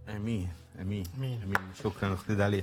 امين امين آمين. امين شكرا اختي داليا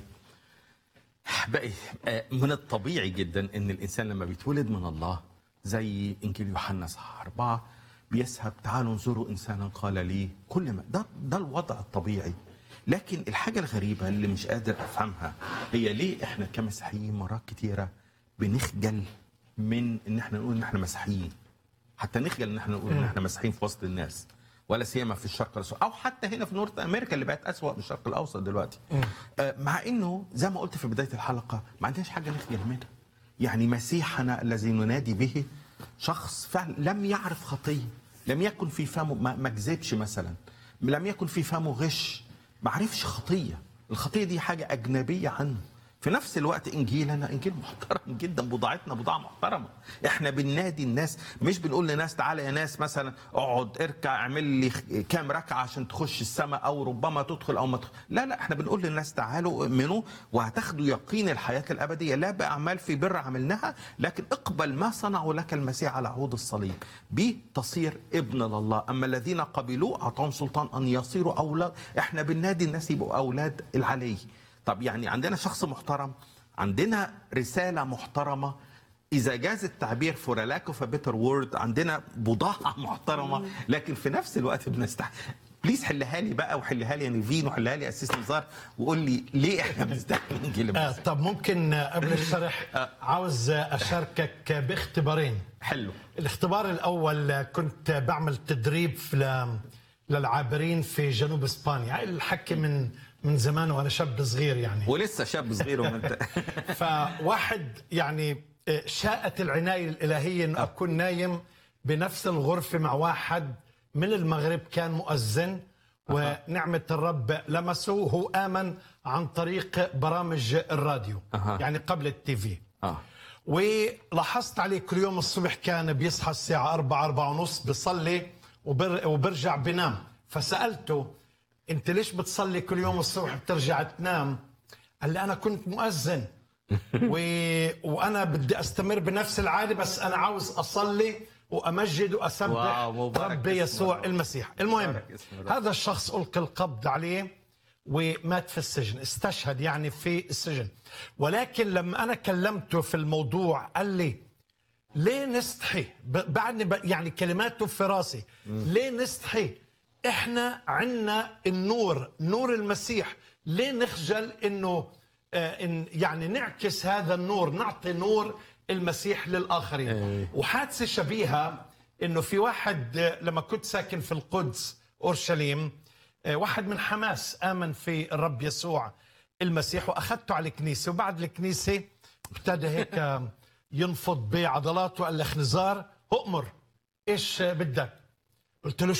احبائي آه، من الطبيعي جدا ان الانسان لما بيتولد من الله زي انجيل يوحنا صح أربعة بيسهب تعالوا انظروا انسانا قال لي كل ما ده ده الوضع الطبيعي لكن الحاجه الغريبه اللي مش قادر افهمها هي ليه احنا كمسيحيين مرات كتيره بنخجل من ان احنا نقول ان احنا مسيحيين حتى نخجل ان احنا نقول ان احنا مسيحيين في وسط الناس ولا سيما في الشرق الاوسط او حتى هنا في نورث امريكا اللي بقت اسوأ من الشرق الاوسط دلوقتي آه، مع انه زي ما قلت في بدايه الحلقه ما عندناش حاجه نخجل منها يعني مسيحنا الذي ننادي به شخص فعلا لم يعرف خطيه لم يكن في فمه ما ما كذبش مثلا لم يكن في فمه غش ما عرفش خطيه الخطيه دي حاجه اجنبيه عنه في نفس الوقت انجيلنا انجيل محترم جدا بضاعتنا بضاعه محترمه احنا بننادي الناس مش بنقول لناس تعالى يا ناس مثلا اقعد اركع اعمل لي كام ركعه عشان تخش السماء او ربما تدخل او ما تدخل لا لا احنا بنقول للناس تعالوا اؤمنوا وهتاخدوا يقين الحياه الابديه لا باعمال في بر عملناها لكن اقبل ما صنعوا لك المسيح على عود الصليب به تصير ابن لله اما الذين قبلوه اعطاهم سلطان ان يصيروا اولاد احنا بننادي الناس يبقوا اولاد العلي طب يعني عندنا شخص محترم عندنا رسالة محترمة إذا جاز التعبير فور لاك اوف بيتر وورد عندنا بضاعة محترمة لكن في نفس الوقت بنستح بليز حلها لي بقى وحلها لي يا نيفين وحلها لي اسيس نزار وقول لي ليه احنا بنستحمل انجيل آه المسيح طب ممكن آه، قبل الشرح عاوز آه، اشاركك باختبارين حلو الاختبار الاول آه، كنت بعمل تدريب في ل- للعابرين في جنوب اسبانيا الحكي من من زمان وانا شاب صغير يعني ولسه شاب صغير وما انت فواحد يعني آه، شاءت العناية الإلهية أن أكون نايم بنفس الغرفة مع واحد من المغرب كان مؤذن ونعمة الرب لمسه وهو آمن عن طريق برامج الراديو أها. يعني قبل التي في اه ولاحظت عليه كل يوم الصبح كان بيصحى الساعة أربعة أربعة ونص بيصلي وبر وبرجع بنام فسألته أنت ليش بتصلي كل يوم الصبح بترجع تنام قال لي أنا كنت مؤذن و... وأنا بدي أستمر بنفس العادة بس أنا عاوز أصلي وأمجد وأسبح واو، مبارك ربي اسم يسوع الرب. المسيح المهم مبارك اسم الرب. هذا الشخص ألقي القبض عليه ومات في السجن استشهد يعني في السجن ولكن لما أنا كلمته في الموضوع قال لي ليه نستحي ب- بعدني ب- يعني كلماته في راسي ليه نستحي احنا عنا النور نور المسيح ليه نخجل انه آه إن يعني نعكس هذا النور نعطي نور المسيح للاخرين إيه. وحادثه شبيهه انه في واحد آه، لما كنت ساكن في القدس اورشليم آه، واحد من حماس امن في الرب يسوع المسيح واخذته على الكنيسه وبعد الكنيسه ابتدى هيك آه، ينفض بعضلاته قال لي خنزار اؤمر ايش آه، بدك قلت له